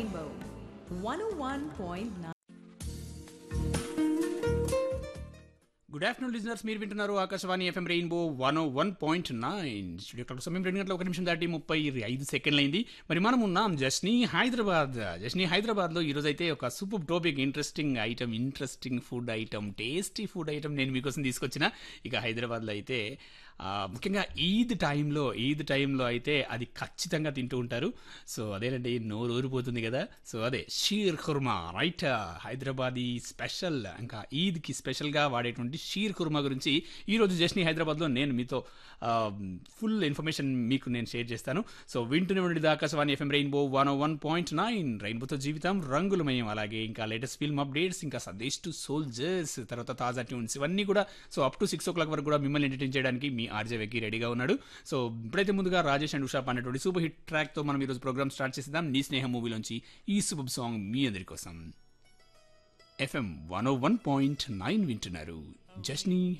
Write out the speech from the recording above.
Rainbow 101.9. Good afternoon listeners మీరు వింటున్నారు Akashvani F M rainbow one one point nine studio clock సమయం రెండు గంటల ఒక నిమిషం దాటి ముప్పై ఐదు సెకండ్లు అయింది మరి మనం ఉన్నాం జస్నీ హైదరాబాద్ జస్నీ హైదరాబాద్లో ఈరోజు అయితే ఒక super topic interesting item interesting food item tasty food item నేను మీకోసం తీసుకొచ్చిన ఇక హైదరాబాద్లో అయితే ఆ, ముఖ్యంగా ఈద్ టైంలో ఈద్ టైంలో అయితే అది ఖచ్చితంగా తింటూ ఉంటారు సో అదేనండి నోరు ఊరిపోతుంది కదా సో అదే షీర్ ఖుర్మా రైట్ హైదరాబాదీ స్పెషల్ ఇంకా ఈద్కి స్పెషల్గా వాడేటువంటి షీర్ ఖుర్మా గురించి ఈరోజు జస్ని హైదరాబాద్లో నేను మీతో ఫుల్ ఇన్ఫర్మేషన్ మీకు నేను షేర్ చేస్తాను సో వింటూనే ఉండి Akashvani F M rainbow one one point nine రెయిన్బోతో జీవితం రంగులమయం అలాగే ఇంకా లేటెస్ట్ ఫిల్మ్ అప్డేట్స్ ఇంకా సందేశ్ టు సోల్జర్స్ తర్వాత తాజా ట్యూన్స్ ఇవన్నీ కూడా so up to six o'clock వరకు కూడా మిమ్మల్ని ఎంటర్టైన్ చేయడానికి మీ ఆర్జే వెక్కి రెడీగా ఉన్నాడు సో ఇప్పుడైతే ముందుగా రాజేష్ అండ్ ఉషా అనేటువంటి సూపర్ హిట్ ట్రాక్తో మనం ఈరోజు ప్రోగ్రామ్ స్టార్ట్ చేసేద్దాం నీ స్నేహం మూవీలోంచి ఈ సూపర్ సాంగ్ మీ అందరి కోసం F M one O one point nine వింటున్నారు జస్నీ